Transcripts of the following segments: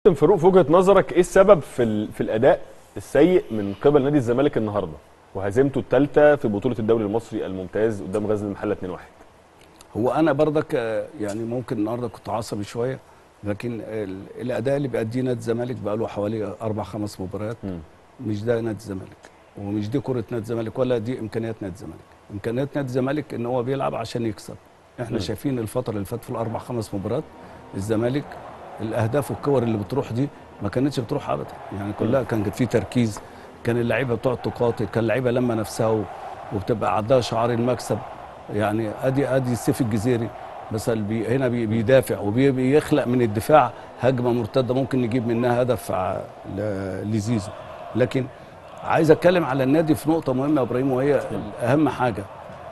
كابتن فاروق في وجهه نظرك ايه السبب في ال... في الاداء السيء من قبل نادي الزمالك النهارده وهزيمته الثالثه في بطوله الدوري المصري الممتاز قدام غزل المحله 2-1 هو انا برضك آه، يعني ممكن النهارده كنت عصبي شويه لكن ال- الاداء اللي بيأديه نادي الزمالك بقى له حوالي اربع خمس مباريات مم. مش ده نادي الزمالك ومش دي كره نادي الزمالك ولا دي امكانيات نادي الزمالك امكانيات نادي الزمالك ان هو بيلعب عشان يكسب احنا مم. شايفين الفتره اللي فاتت في الاربع خمس مباريات الزمالك الاهداف والكور اللي بتروح دي ما كانتش بتروح ابدا يعني كلها كان في تركيز كان اللعيبه بتقعد تقاتل كان اللعيبه لما نفسها و- وبتبقى عندها شعار المكسب يعني ادي ادي السيف الجزيري مثلا بي هنا بي بيدافع وبيخلق من الدفاع هجمه مرتده ممكن نجيب منها هدف ع- ل- لزيزو لكن عايز اتكلم على النادي في نقطه مهمه يا ابراهيم وهي اهم حاجه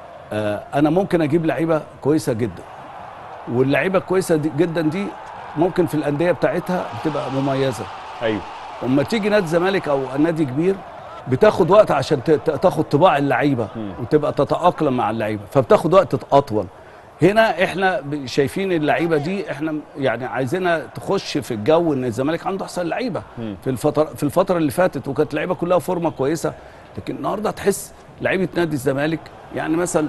آه انا ممكن اجيب لعيبه كويسه جدا واللعيبه الكويسه دي جدا دي ممكن في الانديه بتاعتها بتبقى مميزه ايوه اما تيجي نادي الزمالك او نادي كبير بتاخد وقت عشان ت- ت- تاخد طباع اللعيبه مم. وتبقى تتاقلم مع اللعيبه فبتاخد وقت اطول هنا احنا ب- شايفين اللعيبه دي احنا يعني عايزينها تخش في الجو ان الزمالك عنده احسن لعيبه مم. في الفتره في الفتره اللي فاتت وكانت اللعيبه كلها فورمه كويسه لكن النهارده تحس لعيبه نادي الزمالك يعني مثلا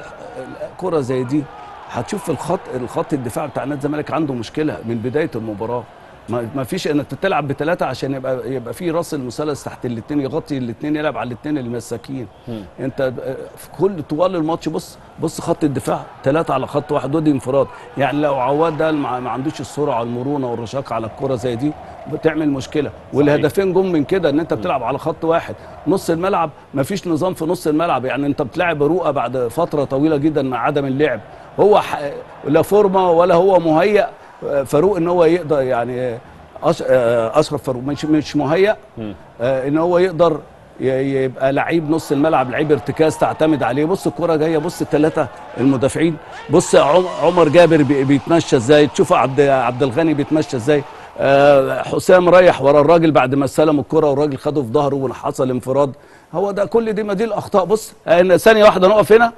كره زي دي هتشوف في الخط الخط الدفاع بتاع نادي الزمالك عنده مشكله من بدايه المباراه ما ما فيش انك تلعب بثلاثه عشان يبقى يبقى في راس المثلث تحت الاثنين يغطي الاثنين يلعب على الاثنين المساكين مم. انت في كل طوال الماتش بص بص خط الدفاع ثلاثه على خط واحد ودي انفراد يعني لو عواد ده ما ما عندوش السرعه والمرونه والرشاقه على الكره زي دي بتعمل مشكله والهدفين جم من كده ان انت بتلعب على خط واحد نص الملعب ما فيش نظام في نص الملعب يعني انت بتلعب رؤى بعد فتره طويله جدا مع عدم اللعب هو ح... لا فورمه ولا هو مهيأ آه، فاروق ان هو يقدر يعني أش... آه، اشرف فاروق مش مش مهيأ مم. آه، ان هو يقدر ي- يبقى لعيب نص الملعب لعيب ارتكاز تعتمد عليه بص الكرة جايه بص الثلاثه المدافعين بص عم- عمر جابر بي- بيتمشى ازاي تشوف عبد عبد الغني بيتمشى ازاي آه، حسام رايح ورا الراجل بعد ما استلم الكرة والراجل خده في ظهره وحصل انفراد هو ده كل دي ما دي الاخطاء بص آه، ثانيه واحده نقف هنا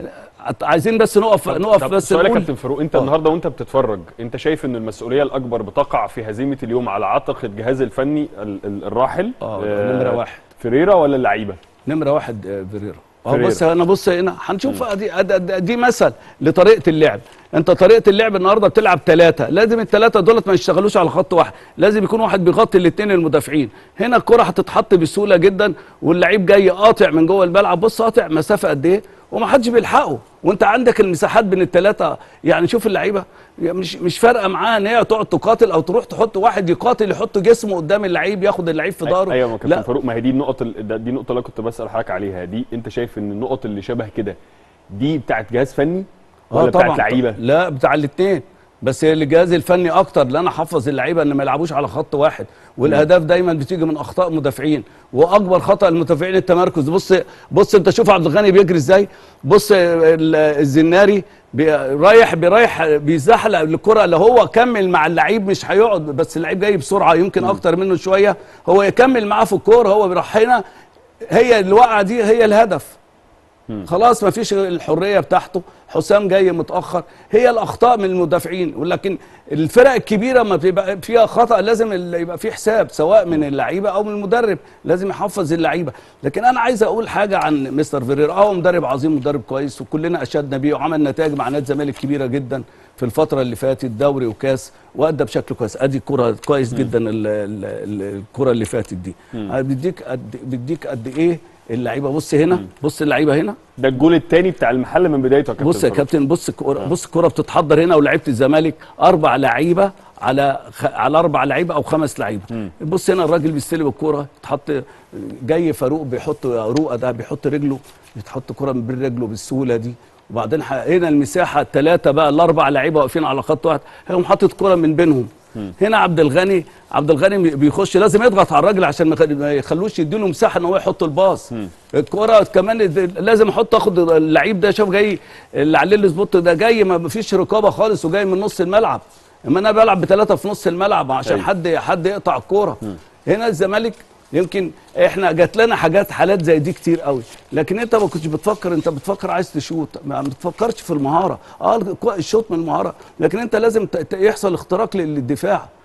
عايزين بس نقف طب- نقف طب بس سؤال يا نقول كابتن فاروق انت آه. النهارده وانت بتتفرج انت شايف ان المسؤوليه الاكبر بتقع في هزيمه اليوم على عاتق الجهاز الفني ال- ال- الراحل اه نمره واحد فريرا ولا اللعيبه نمره واحد آه، فيريرا اه فيريرا. بص انا بص هنا هنشوف دي, دي, دي مثل لطريقه اللعب انت طريقه اللعب النهارده بتلعب ثلاثه لازم الثلاثه دولت ما يشتغلوش على خط واحد لازم يكون واحد بيغطي الاثنين المدافعين هنا الكره هتتحط بسهوله جدا واللعيب جاي قاطع من جوه الملعب بص قاطع مسافه قد ايه وما حدش بيلحقه وانت عندك المساحات بين الثلاثه يعني شوف اللعيبه يعني مش مش فارقه معاها ان هي تقعد تقاتل او تروح تحط واحد يقاتل يحط جسمه قدام اللعيب ياخد اللعيب في ظهره ايوه ما كابتن لا فاروق ما هي دي النقط ال- ده- دي النقطه اللي أنا كنت بسال حضرتك عليها دي انت شايف ان النقط اللي شبه كده دي بتاعت جهاز فني ولا بتاعت لعيبه لا بتاع الاثنين بس هي الجهاز الفني اكتر لان انا احفظ اللعيبه ان ما يلعبوش على خط واحد والاهداف دايما بتيجي من اخطاء مدافعين واكبر خطا المدافعين التمركز بص بص انت شوف عبد الغني بيجري ازاي بص ال- الزناري بي رايح بيريح بيزحلق الكره لو هو كمل مع اللعيب مش هيقعد بس اللعيب جاي بسرعه يمكن اكتر منه شويه هو يكمل معاه في الكوره هو بيروح هنا هي الوقعه دي هي الهدف خلاص ما فيش الحريه بتاعته حسام جاي متاخر هي الاخطاء من المدافعين ولكن الفرق الكبيره ما بيبقى فيها خطا لازم ال- يبقى في حساب سواء من اللعيبه او من المدرب لازم يحفظ اللعيبه لكن انا عايز اقول حاجه عن مستر فيريرا اه هو مدرب عظيم مدرب كويس وكلنا اشدنا بيه وعمل نتائج مع نادي الزمالك كبيره جدا في الفتره اللي فاتت دوري وكاس وادى بشكل كويس ادي كره كويس جدا ال- ال- ال- الكره اللي فاتت دي بيديك قد بيديك قد ايه اللعيبه بص هنا بص اللعيبه هنا ده الجول الثاني بتاع المحل من بدايته يا كابتن بص يا فاروق. كابتن بص الكرة بص الكرة بتتحضر هنا ولعيبه الزمالك اربع لعيبه على خ... على اربع لعيبه او خمس لعيبه بص هنا الراجل بيستلم الكرة تحط جاي فاروق بيحط رؤى ده بيحط رجله بتحط كرة من بين رجله بالسهوله دي وبعدين ح- هنا المساحه الثلاثه بقى الاربع لعيبه واقفين على خط واحد هيقوم حاطط كرة من بينهم هنا عبد الغني عبد الغني بيخش لازم يضغط على الراجل عشان ما يخ- ما يخلوش يديله مساحه ان هو يحط الباص الكرة كمان د- لازم احط اخد اللعيب ده شوف جاي اللي عليه السبوت ده جاي ما فيش رقابه خالص وجاي من نص الملعب اما انا بلعب بثلاثه في نص الملعب عشان أيوة. حد حد يقطع الكوره هنا الزمالك يمكن احنا جات لنا حاجات حالات زي دي كتير قوي لكن انت ما كنتش بتفكر انت بتفكر عايز تشوط ما بتفكرش في المهاره اه الكو- الشوط من المهاره لكن انت لازم ت- ت- يحصل اختراق لل- للدفاع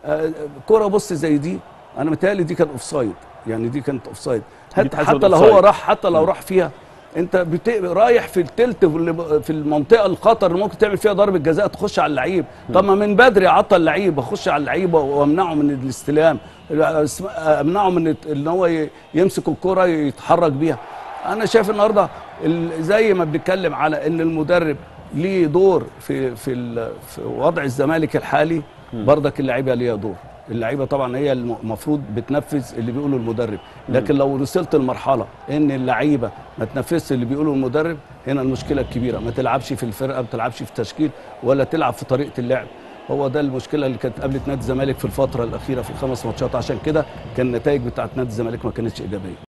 آه، كرة بص زي دي انا متهيألي دي كانت اوفسايد يعني دي كانت اوفسايد حتى تحسب حتى لو أوفسايد. هو راح حتى لو راح فيها انت بت... رايح في التلت اللي- في المنطقه الخطر اللي ممكن تعمل فيها ضربه جزاء تخش على اللعيب طب ما من بدري عطل اللعيب اخش على اللعيب وامنعه من الاستلام اسم- امنعه من الت- ان هو ي- يمسك الكره يتحرك بيها انا شايف النهارده ال- زي ما بنتكلم على ان المدرب ليه دور في في, ال- في وضع الزمالك الحالي برضك اللعيبه ليها دور اللعيبه طبعا هي الم- المفروض بتنفذ اللي بيقوله المدرب لكن لو وصلت لمرحله ان اللعيبه ما تنفذش اللي بيقوله المدرب هنا المشكله الكبيره ما تلعبش في الفرقه ما تلعبش في التشكيل ولا تلعب في طريقه اللعب هو ده المشكله اللي كانت قابلت نادي الزمالك في الفتره الاخيره في الخمس ماتشات عشان كده كان النتائج بتاعت نادي الزمالك ما كانتش ايجابيه